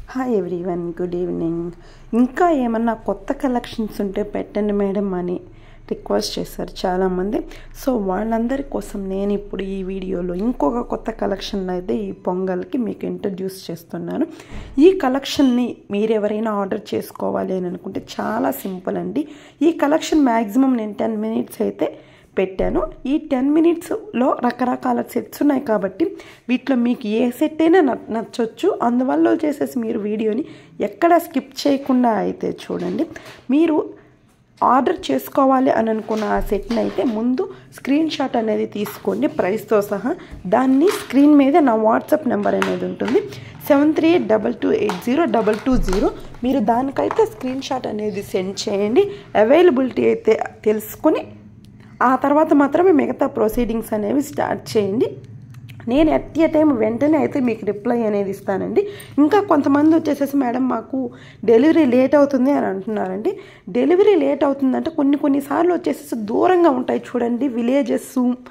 hi everyone good evening ఇంకా ఏమన్నా కొత్త కలెక్షన్స్ ఉంటే పెట్టండి మేడం అని రిక్వెస్ట్ చేశారు చాలామంది సో వాళ్ళందరి కోసం నేను ఇప్పుడు ఈ వీడియోలో ఇంకొక కొత్త కలెక్షన్ అయితే ఈ పొంగల్కి మీకు ఇంట్రడ్యూస్ చేస్తున్నాను ఈ కలెక్షన్ని మీరు ఎవరైనా ఆర్డర్ చేసుకోవాలి అని అనుకుంటే చాలా సింపుల్ అండి ఈ కలెక్షన్ మ్యాక్సిమం నేను టెన్ మినిట్స్ అయితే పెట్టాను ఈ టెన్ మినిట్స్లో రకరకాల సెట్స్ ఉన్నాయి కాబట్టి వీటిలో మీకు ఏ సెట్ అయినా నచ్చొచ్చు అందువల్ల వచ్చేసేసి మీరు వీడియోని ఎక్కడ స్కిప్ చేయకుండా అయితే చూడండి మీరు ఆర్డర్ చేసుకోవాలి అని అనుకున్న ఆ సెట్ని అయితే ముందు స్క్రీన్ షాట్ అనేది తీసుకోండి ప్రైస్తో సహా దాన్ని స్క్రీన్ మీద నా వాట్సాప్ నెంబర్ అనేది ఉంటుంది seven three eight double two eight zero double two zero మీరు దానికైతే స్క్రీన్ షాట్ అనేది సెండ్ చేయండి అవైలబిలిటీ అయితే తెలుసుకుని ఆ తర్వాత మాత్రమే మిగతా ప్రొసీడింగ్స్ అనేవి స్టార్ట్ చేయండి నేను ఎట్ ఏ టైం వెంటనే అయితే మీకు రిప్లై అనేది ఇస్తానండి ఇంకా కొంతమంది వచ్చేసేసి మేడం మాకు డెలివరీ లేట్ అవుతుంది అని అంటున్నారండి డెలివరీ లేట్ అవుతుందంటే కొన్ని కొన్నిసార్లు వచ్చేసేసి దూరంగా ఉంటాయి చూడండి విలేజెస్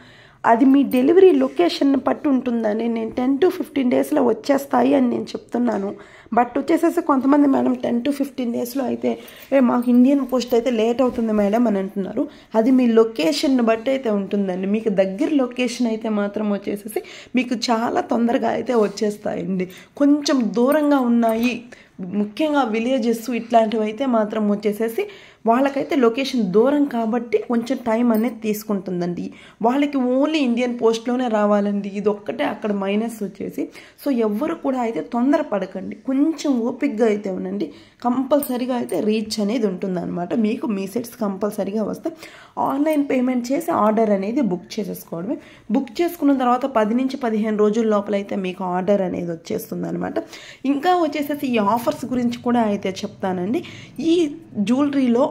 అది మీ డెలివరీ లొకేషన్ పట్టి ఉంటుందండి నేను టెన్ టు ఫిఫ్టీన్ డేస్లో వచ్చేస్తాయి అని నేను చెప్తున్నాను బట్ వచ్చేసేసి కొంతమంది మేడం టెన్ టు ఫిఫ్టీన్ డేస్లో అయితే ఏ మాకు ఇండియన్ పోస్ట్ అయితే లేట్ అవుతుంది మేడం అని అంటున్నారు అది మీ లొకేషన్ బట్టి అయితే ఉంటుందండి మీకు దగ్గర లొకేషన్ అయితే మాత్రం వచ్చేసేసి మీకు చాలా తొందరగా అయితే వచ్చేస్తాయండి కొంచెం దూరంగా ఉన్నాయి ముఖ్యంగా విలేజెస్ ఇట్లాంటివి అయితే మాత్రం వచ్చేసేసి వాళ్ళకైతే లొకేషన్ దూరం కాబట్టి కొంచెం టైం అనేది తీసుకుంటుందండి వాళ్ళకి ఓన్లీ ఇండియన్ పోస్ట్లోనే రావాలండి ఇది ఒక్కటే అక్కడ మైనస్ వచ్చేసి సో ఎవ్వరు కూడా అయితే తొందరపడకండి కొంచెం ఓపిక్గా అయితే ఉండండి కంపల్సరీగా అయితే రీచ్ అనేది ఉంటుందన్నమాట మీకు మీ సెట్స్ కంపల్సరీగా వస్తే ఆన్లైన్ పేమెంట్ చేసి ఆర్డర్ అనేది బుక్ చేసేసుకోవడమే బుక్ చేసుకున్న తర్వాత పది నుంచి పదిహేను రోజుల లోపల అయితే మీకు ఆర్డర్ అనేది వచ్చేస్తుంది అనమాట ఇంకా వచ్చేసేసి ఈ ఆఫర్స్ గురించి కూడా అయితే చెప్తానండి ఈ జ్యువెలరీలో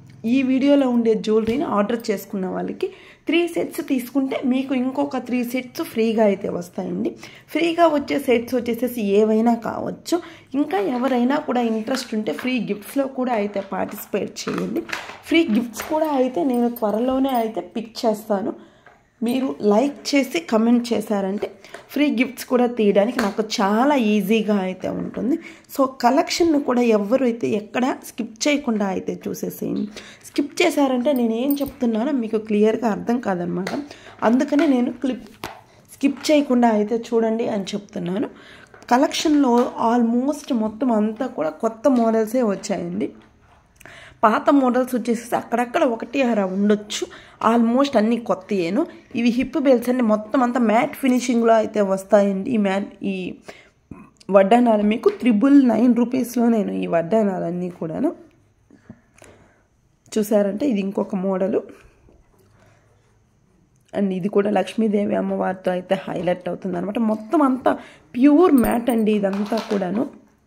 ఈ వీడియోలో ఉండే జ్యువెలరీని ఆర్డర్ చేసుకున్న వాళ్ళకి త్రీ సెట్స్ తీసుకుంటే మీకు ఇంకొక త్రీ సెట్స్ ఫ్రీగా అయితే వస్తాయండి ఫ్రీగా వచ్చే సెట్స్ వచ్చేసేసి ఏవైనా కావచ్చు ఇంకా ఎవరైనా కూడా ఇంట్రెస్ట్ ఉంటే ఫ్రీ గిఫ్ట్స్లో కూడా అయితే పార్టిసిపేట్ చేయండి ఫ్రీ గిఫ్ట్స్ కూడా అయితే నేను త్వరలోనే అయితే పిక్ చేస్తాను మీరు లైక్ చేసి కమెంట్ చేశారంటే ఫ్రీ గిఫ్ట్స్ కూడా తీయడానికి నాకు చాలా ఈజీగా అయితే ఉంటుంది సో కలెక్షన్ కూడా ఎవరు అయితే ఎక్కడ స్కిప్ చేయకుండా అయితే చూసేసేయండి స్కిప్ చేశారంటే నేను ఏం చెప్తున్నానో మీకు క్లియర్గా అర్థం కాదనమాట అందుకనే నేను క్లిప్ స్కిప్ చేయకుండా అయితే చూడండి అని చెప్తున్నాను కలెక్షన్లో ఆల్మోస్ట్ మొత్తం అంతా కూడా కొత్త మోడల్సే వచ్చాయండి పాత మోడల్స్ వచ్చేసి అక్కడక్కడ ఒకటి అర ఉండొచ్చు ఆల్మోస్ట్ అన్నీ కొత్తయేను ఇవి హిప్ బెల్ట్స్ అన్ని మొత్తం అంతా మ్యాట్ ఫినిషింగ్లో అయితే వస్తాయండి ఈ మ్యాట్ ఈ వడ్డానాలు మీకు త్రిబుల్ నైన్ రూపీస్లో నేను ఈ వడ్డానాలన్నీ కూడాను చూసారంటే ఇది ఇంకొక మోడలు అండ్ ఇది కూడా లక్ష్మీదేవి అమ్మవారితో అయితే హైలైట్ అవుతుంది అనమాట మొత్తం అంతా ప్యూర్ మ్యాట్ అండి ఇదంతా కూడాను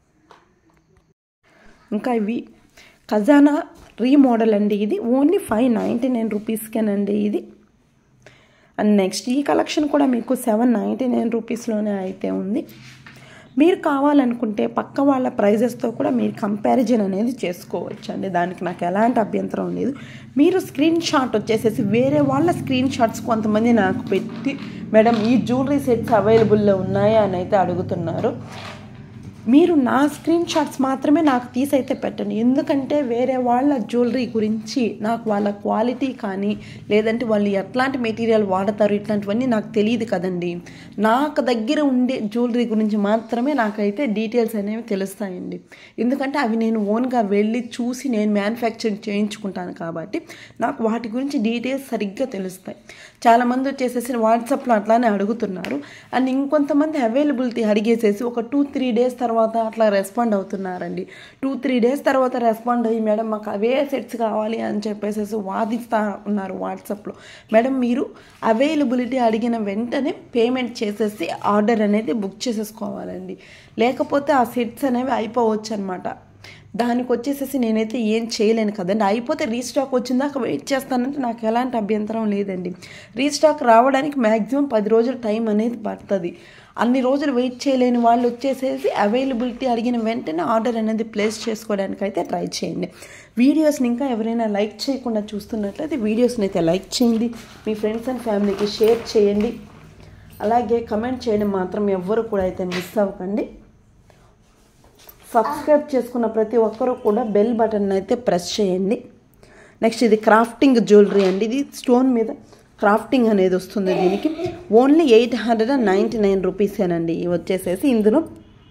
ఇంకా ఇవి ఖజానా రీమోడల్ అండి ఇది ఓన్లీ ఫైవ్ నైంటీ నైన్ రూపీస్కేనండి ఇది అండ్ నెక్స్ట్ ఈ కలెక్షన్ కూడా మీకు సెవెన్ నైంటీ నైన్ రూపీస్లోనే అయితే ఉంది మీరు కావాలనుకుంటే పక్క వాళ్ళ ప్రైజెస్తో కూడా మీరు కంపారిజన్ అనేది చేసుకోవచ్చు అండి దానికి నాకు ఎలాంటి అభ్యంతరం లేదు మీరు స్క్రీన్ షాట్ వచ్చేసేసి వేరే వాళ్ళ స్క్రీన్ షాట్స్ కొంతమంది నాకు పెట్టి మేడం ఈ జ్యువెలరీ సెట్స్ అవైలబుల్లో ఉన్నాయా అని అయితే అడుగుతున్నారు మీరు నా స్క్రీన్ షాట్స్ మాత్రమే నాకు తీసైతే పెట్టండి ఎందుకంటే వేరే వాళ్ళ జ్యువెలరీ గురించి నాకు వాళ్ళ క్వాలిటీ కానీ లేదంటే వాళ్ళు ఎట్లాంటి మెటీరియల్ వాడతారు ఇట్లాంటివన్నీ నాకు తెలియదు కదండి నాకు దగ్గర ఉండే జ్యువెలరీ గురించి మాత్రమే నాకైతే డీటెయిల్స్ అనేవి తెలుస్తాయండి ఎందుకంటే అవి నేను ఓన్గా వెళ్ళి చూసి నేను మ్యానుఫ్యాక్చరింగ్ చేయించుకుంటాను కాబట్టి నాకు వాటి గురించి డీటెయిల్స్ సరిగ్గా తెలుస్తాయి చాలామంది వచ్చేసేసి వాట్సాప్లో అట్లానే అడుగుతున్నారు అండ్ ఇంకొంతమంది అవైలబిలిటీ అడిగేసేసి ఒక టూ త్రీ డేస్ తర్వాత అట్లా రెస్పాండ్ అవుతున్నారండి టూ త్రీ డేస్ తర్వాత రెస్పాండ్ అయ్యి మేడం మాకు అవే సెట్స్ కావాలి అని చెప్పేసి వాదిస్తా ఉన్నారు వాట్సాప్లో మేడం మీరు అవైలబిలిటీ అడిగిన వెంటనే పేమెంట్ చేసేసి ఆర్డర్ అనేది బుక్ చేసేసుకోవాలండి లేకపోతే ఆ సెట్స్ అనేవి అయిపోవచ్చు అనమాట దానికి వచ్చేసేసి నేనైతే ఏం చేయలేను కదండి అయిపోతే రీస్టాక్ వచ్చిందాక వెయిట్ చేస్తానంటే నాకు ఎలాంటి అభ్యంతరం లేదండి రీస్టాక్ రావడానికి మ్యాక్సిమం పది రోజుల టైం అనేది పడుతుంది అన్ని రోజులు వెయిట్ చేయలేని వాళ్ళు వచ్చేసేసి అవైలబిలిటీ అడిగిన వెంటనే ఆర్డర్ అనేది ప్లేస్ చేసుకోవడానికి అయితే ట్రై చేయండి వీడియోస్ని ఇంకా ఎవరైనా లైక్ చేయకుండా చూస్తున్నట్లయితే వీడియోస్ని అయితే లైక్ చేయండి మీ ఫ్రెండ్స్ అండ్ ఫ్యామిలీకి షేర్ చేయండి అలాగే కమెంట్ చేయడం మాత్రం ఎవ్వరు కూడా అయితే మిస్ అవ్వకండి సబ్స్క్రైబ్ చేసుకున్న ప్రతి ఒక్కరూ కూడా బెల్ బటన్ అయితే ప్రెస్ చేయండి నెక్స్ట్ ఇది క్రాఫ్టింగ్ జ్యువెలరీ అండి ఇది స్టోన్ మీద క్రాఫ్టింగ్ అనేది వస్తుంది దీనికి only eight hundred and ninety nine రూపీసేనండి ఇవి వచ్చేసేసి ఇందులో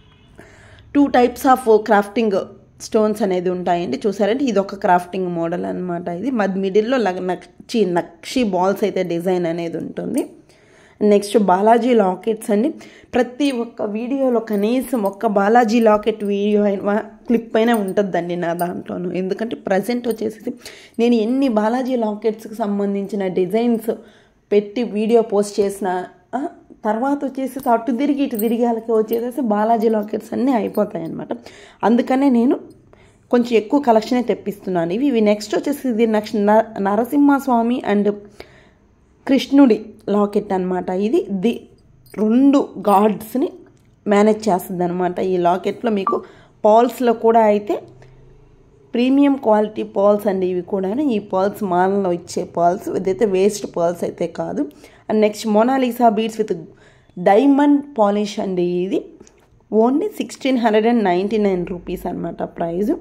two types of crafting stones అనేది ఉంటాయండి చూసారంటే ఇది ఒక క్రాఫ్టింగ్ మోడల్ అనమాట ఇది మధ్య మిడిల్లో నక్షి నక్షి బాల్స్ అయితే డిజైన్ అనేది ఉంటుంది నెక్స్ట్ బాలాజీ లాకెట్స్ అండి ప్రతి ఒక్క వీడియోలో కనీసం ఒక్క బాలాజీ లాకెట్ వీడియో అయినా క్లిప్ అయినా ఉంటుందండి నా దాంట్లోనూ ఎందుకంటే ప్రజెంట్ వచ్చేసి నేను ఎన్ని బాలాజీ లాకెట్స్కి సంబంధించిన డిజైన్స్ పెట్టి వీడియో పోస్ట్ చేసిన ఆ, తర్వాత వచ్చేసి అటు తిరిగి ఇటు తిరిగి వాళ్ళకి వచ్చేసేసి బాలాజీ లాకెట్స్ అన్నీ అయిపోతాయి అనమాట అందుకనే నేను కొంచెం ఎక్కువ కలెక్షనే తెప్పిస్తున్నాను ఇవి ఇవి నెక్స్ట్ వచ్చేసి ఇది నెక్స్ట్ న- నరసింహస్వామి అండ్ కృష్ణుడి లాకెట్ అనమాట ఇది ది రెండు గాడ్స్ని మేనేజ్ చేస్తుంది అనమాట ఈ లాకెట్లో మీకు పాల్స్లో కూడా అయితే ప్రీమియం క్వాలిటీ పర్ల్స్ అండి ఇవి కూడా ఈ పర్ల్స్ మాలలో ఇచ్చే పర్ల్స్ ఇదైతే వేస్ట్ పర్ల్స్ అయితే కాదు and next Mona Lisa beads with diamond polish అండి ఇది only sixteen hundred and ninety nine rupees అనమాట ప్రైజ్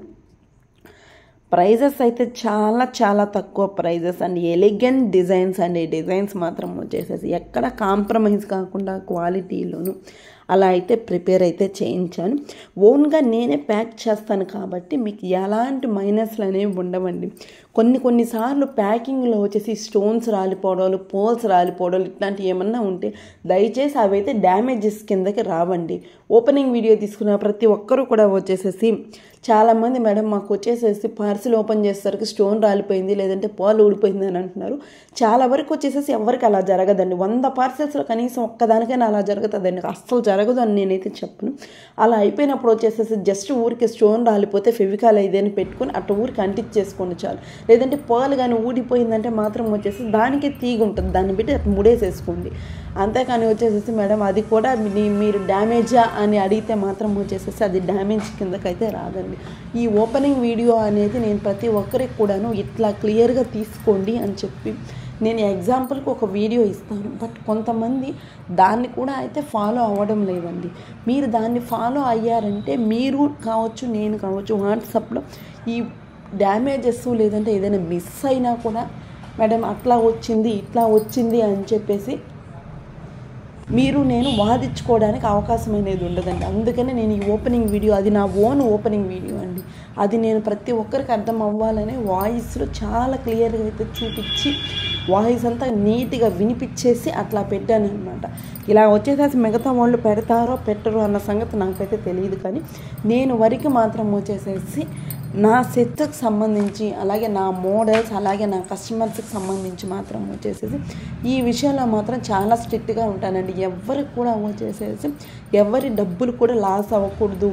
ప్రైజెస్ అయితే చాలా చాలా తక్కువ ప్రైజెస్ అండ్ ఎలిగెంట్ డిజైన్స్ అండి డిజైన్స్ మాత్రం వచ్చేసేసి ఎక్కడ కాంప్రమైజ్ కాకుండా క్వాలిటీలోను అలా అయితే ప్రిపేర్ అయితే చేయించాను ఓన్గా నేనే ప్యాక్ చేస్తాను కాబట్టి మీకు ఎలాంటి మైనస్లు అనేవి ఉండవండి కొన్ని కొన్నిసార్లు ప్యాకింగ్లో వచ్చేసి స్టోన్స్ రాలిపోవడాలు పోల్స్ రాలిపోవడాలు ఇట్లాంటివి ఏమన్నా ఉంటే దయచేసి అవి అయితే డ్యామేజెస్ కిందకి రావండి ఓపెనింగ్ వీడియో తీసుకున్న ప్రతి ఒక్కరూ కూడా వచ్చేసేసి చాలామంది మేడం మాకు వచ్చేసేసి పార్సిల్ ఓపెన్ చేసేసరికి స్టోన్ రాలిపోయింది లేదంటే పాలు ఊడిపోయింది అని అంటున్నారు చాలా వరకు వచ్చేసేసి ఎవరికి అలా జరగదండి వంద పార్సెల్స్లో కనీసం ఒక్కదానికైనా అలా జరుగుతుందండి అస్సలు జరగదు అని నేనైతే చెప్పను అలా అయిపోయినప్పుడు వచ్చేసేసి జస్ట్ ఊరికి స్టోన్ రాలిపోతే ఫెవికాల్ ఇదని పెట్టుకొని అట్లా ఊరికి అంటించేసుకోండి చాలు లేదంటే పాలు కానీ ఊడిపోయిందంటే మాత్రం వచ్చేసి దానికి తీగ ఉంటుంది దాన్ని పెట్టి అట్లా ముడేసేసుకోండి అంతేకాని వచ్చేసేసి మేడం అది కూడా మీ- మీరు డ్యామేజా అని అడిగితే మాత్రం వచ్చేసేసి అది డ్యామేజ్ కిందకైతే రాదండి ఈ ఓపెనింగ్ వీడియో అనేది నేను ప్రతి ఒక్కరికి కూడాను ఇట్లా క్లియర్గా తీసుకోండి అని చెప్పి నేను ఎగ్జాంపుల్కి ఒక వీడియో ఇస్తాను బట్ కొంతమంది దాన్ని కూడా అయితే ఫాలో అవ్వడం లేదండి మీరు దాన్ని ఫాలో అయ్యారంటే మీరు కావచ్చు నేను కావచ్చు వాట్సాప్లో ఈ డ్యామేజెస్ లేదంటే ఏదైనా మిస్ అయినా కూడా మేడం అట్లా వచ్చింది ఇట్లా వచ్చింది అని చెప్పేసి మీరు నేను వాదించుకోవడానికి అవకాశం అనేది ఉండదండి అందుకనే నేను ఈ ఓపెనింగ్ వీడియో అది నా ఓన్ ఓపెనింగ్ వీడియో అండి అది నేను ప్రతి ఒక్కరికి అర్థం అవ్వాలని వాయిస్లో చాలా క్లియర్గా అయితే చూపించి వాయిస్ అంతా నీట్గా వినిపించేసి అట్లా పెట్టాను అనమాట ఇలా వచ్చేసేసి మిగతా వాళ్ళు పెడతారో పెట్టరో అన్న సంగతి నాకైతే తెలియదు కానీ నేను వరకు మాత్రం వచ్చేసేసి నా సెట్కి సంబంధించి అలాగే నా మోడల్స్ అలాగే నా కస్టమర్స్కి సంబంధించి మాత్రం వచ్చేసేసి ఈ విషయంలో మాత్రం చాలా స్ట్రిక్ట్గా ఉంటానండి ఎవరికి కూడా వచ్చేసేసి ఎవరి డబ్బులు కూడా లాస్ అవ్వకూడదు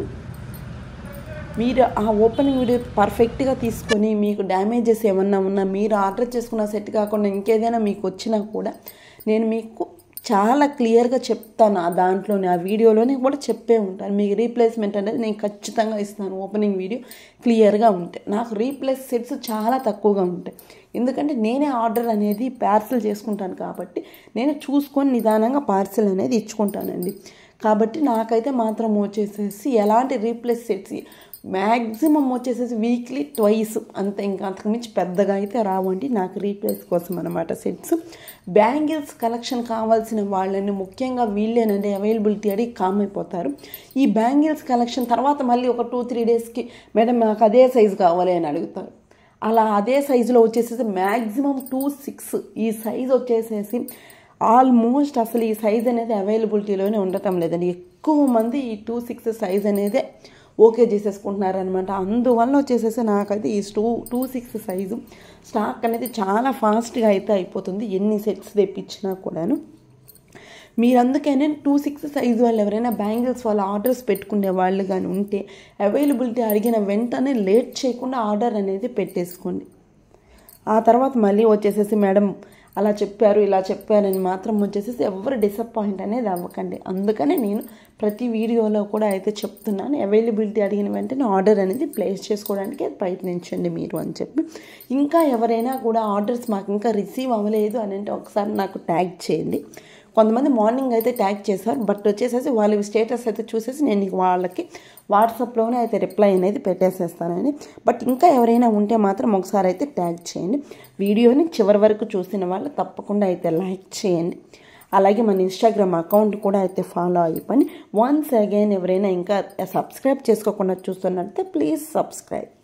మీరు ఆ ఓపెనింగ్ వీడియో పర్ఫెక్ట్గా తీసుకొని మీకు డ్యామేజెస్ ఏమన్నా ఉన్నా మీరు ఆర్డర్ చేసుకున్న సెట్ కాకుండా ఇంకేదైనా మీకు వచ్చినా కూడా నేను మీకు చాలా క్లియర్గా చెప్తాను ఆ దాంట్లోనే ఆ వీడియోలోనే కూడా చెప్పే ఉంటాను మీకు రీప్లేస్మెంట్ అనేది నేను ఖచ్చితంగా ఇస్తాను ఓపెనింగ్ వీడియో క్లియర్గా ఉంటాయి నాకు రీప్లేస్ సెట్స్ చాలా తక్కువగా ఉంటాయి ఎందుకంటే నేనే ఆర్డర్ అనేది పార్సిల్ చేసుకుంటాను కాబట్టి నేను చూసుకొని నిదానంగా పార్సిల్ అనేది ఇచ్చుకుంటానండి కాబట్టి నాకైతే మాత్రం వచ్చేసేసి ఎలాంటి రీప్లేస్ సెట్స్ మ్యాక్సిమం వచ్చేసేసి వీక్లీ ట్వైస్ అంతే ఇంకా అంతకుమించి పెద్దగా అయితే రావండి నాకు రీప్లేస్ కోసం అనమాట సెట్స్ బ్యాంగిల్స్ కలెక్షన్ కావాల్సిన వాళ్ళని ముఖ్యంగా వీళ్ళేనండి అవైలబిలిటీ అడిగి కామ్ అయిపోతారు ఈ బ్యాంగిల్స్ కలెక్షన్ తర్వాత మళ్ళీ ఒక టూ త్రీ డేస్కి మేడం నాకు అదే సైజు కావాలి అని అడుగుతారు అలా అదే సైజులో వచ్చేసేసి మ్యాక్సిమం టూ సిక్స్ ఈ సైజ్ వచ్చేసేసి ఆల్మోస్ట్ అసలు ఈ సైజ్ అనేది అవైలబిలిటీలోనే ఉండటం లేదండి ఎక్కువ మంది ఈ టూ సిక్స్ సైజ్ అనేదే ఓకే చేసేసుకుంటున్నారనమాట అందువల్ల వచ్చేసేసి నాకైతే ఈ two two six size stock అనేది చాలా ఫాస్ట్గా అయితే అయిపోతుంది ఎన్ని సెట్స్ తెప్పించినా కూడాను మీరు అందుకనే టూ సిక్స్ సైజ్ వాళ్ళు ఎవరైనా బ్యాంగిల్స్ వాళ్ళ ఆర్డర్స్ పెట్టుకునే వాళ్ళు కానీ ఉంటే అవైలబిలిటీ అడిగిన వెంటనే లేట్ చేయకుండా ఆర్డర్ అనేది పెట్టేసుకోండి ఆ తర్వాత మళ్ళీ వచ్చేసేసి మేడం అలా చెప్పారు ఇలా చెప్పారని మాత్రం వచ్చేసేసి ఎవరు డిసప్పాయింట్ అనేది అవ్వకండి అందుకనే నేను ప్రతి వీడియోలో కూడా అయితే చెప్తున్నాను అవైలబిలిటీ అడిగిన వెంటనే ఆర్డర్ అనేది ప్లేస్ చేసుకోవడానికి ప్రయత్నించండి మీరు అని చెప్పి ఇంకా ఎవరైనా కూడా ఆర్డర్స్ మాకు ఇంకా రిసీవ్ అవ్వలేదు అని అంటే ఒకసారి నాకు ట్యాగ్ చేయండి కొంతమంది మార్నింగ్ అయితే ట్యాగ్ చేశారు బట్ వచ్చేసేసి వాళ్ళ స్టేటస్ అయితే చూసేసి నేను వాళ్ళకి వాట్సాప్లోనే అయితే రిప్లై అనేది పెట్టేసేస్తానండి బట్ ఇంకా ఎవరైనా ఉంటే మాత్రం ఒకసారి అయితే ట్యాగ్ చేయండి వీడియోని చివరి వరకు చూసిన వాళ్ళు తప్పకుండా అయితే లైక్ చేయండి అలాగే మన ఇన్స్టాగ్రామ్ అకౌంట్ కూడా అయితే ఫాలో అయిపోయి వన్స్ అగైన్ ఎవరైనా ఇంకా సబ్స్క్రైబ్ చేసుకోకుండా చూస్తున్నట్టే ప్లీజ్ సబ్స్క్రైబ్